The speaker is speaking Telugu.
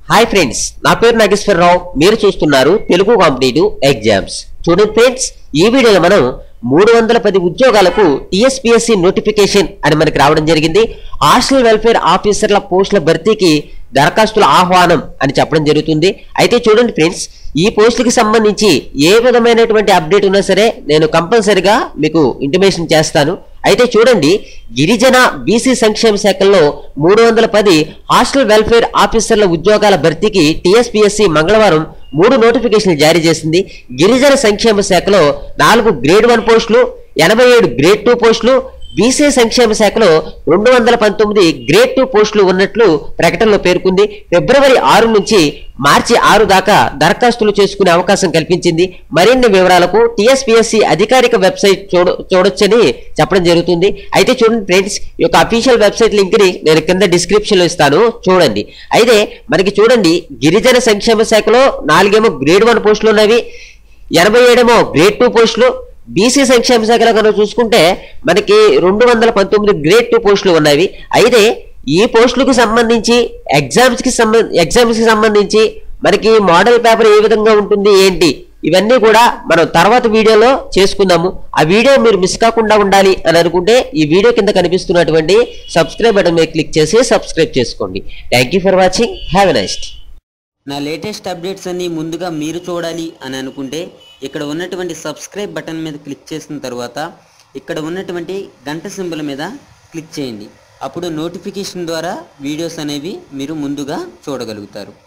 హాయ్ ఫ్రెండ్స్ నా పేరు నాగేశ్వరరావు మీరు చూస్తున్నారు తెలుగు కాంపిటేటివ్ ఎగ్జామ్స్ చూడండి ఫ్రెండ్స్ ఈ వీడియోలో మనం మూడు వందల పది ఉద్యోగాలకు టిఎస్పిఎస్సి నోటిఫికేషన్ అని మనకి రావడం జరిగింది హాస్టల్ వెల్ఫేర్ ఆఫీసర్ల పోస్టుల భర్తీకి దరఖాస్తుల ఆహ్వానం అని చెప్పడం జరుగుతుంది అయితే చూడండి ఫ్రెండ్స్ ఈ పోస్టులకి సంబంధించి ఏ విధమైనటువంటి అప్డేట్ ఉన్నా సరే నేను కంపల్సరిగా మీకు ఇంటిమేషన్ చేస్తాను అయితే చూడండి గిరిజన బీసీ సంక్షేమ శాఖల్లో మూడు వందల పది హాస్టల్ వెల్ఫేర్ ఆఫీసర్ల ఉద్యోగాల భర్తీకి టీఎస్పీఎస్సీ మంగళవారం మూడు నోటిఫికేషన్లు జారీ చేసింది గిరిజన సంక్షేమ శాఖలో నాలుగు గ్రేడ్ వన్ పోస్టులు ఎనభై ఏడు గ్రేడ్ టూ పోస్టులు బీసీ సంక్షేమ శాఖలో రెండు వందల పంతొమ్మిది గ్రేడ్ టూ పోస్టులు ఉన్నట్లు ప్రకటనలో పేర్కొంది ఫిబ్రవరి ఆరు నుంచి మార్చి ఆరు దాకా దరఖాస్తులు చేసుకునే అవకాశం కల్పించింది మరిన్ని వివరాలకు టిఎస్పిఎస్సి అధికారిక వెబ్సైట్ చూడ చూడొచ్చని చెప్పడం జరుగుతుంది అయితే చూడండి ఫ్రెండ్స్ ఈ యొక్క అఫీషియల్ వెబ్సైట్ లింక్ ని నేను కింద డిస్క్రిప్షన్ లో ఇస్తాను చూడండి అయితే మనకి చూడండి గిరిజన సంక్షేమ శాఖలో నాలుగేమో గ్రేడ్ వన్ పోస్టులు ఉన్నవి ఎనభై ఏడేమో గ్రేడ్ టూ పోస్టులు బీసీ సంక్షేమ శాఖలో కనుక చూసుకుంటే మనకి రెండు వందల పంతొమ్మిది గ్రేడ్ టూ పోస్టులు ఉన్నవి అయితే ఈ పోస్టులకు సంబంధించి ఎగ్జామ్స్ కి సంబంధ ఎగ్జామ్స్ కి సంబంధించి మనకి మోడల్ పేపర్ ఏ విధంగా ఉంటుంది ఏంటి ఇవన్నీ కూడా మనం తర్వాత వీడియోలో చేసుకుందాము ఆ వీడియో మీరు మిస్ కాకుండా ఉండాలి అని అనుకుంటే ఈ వీడియో కింద కనిపిస్తున్నటువంటి సబ్స్క్రైబ్ బటన్ మీద క్లిక్ చేసి సబ్స్క్రైబ్ చేసుకోండి thank you for watching have a nice నా లేటెస్ట్ అప్డేట్స్ అన్ని ముందుగా మీరు చూడాలి అని అనుకుంటే ఇక్కడ ఉన్నటువంటి సబ్స్క్రైబ్ బటన్ మీద క్లిక్ చేసిన తర్వాత ఇక్కడ ఉన్నటువంటి గంట సింబల్ మీద క్లిక్ చేయండి అప్పుడు నోటిఫికేషన్ ద్వారా వీడియోస్ అనేవి మీరు ముందుగా చూడగలుగుతారు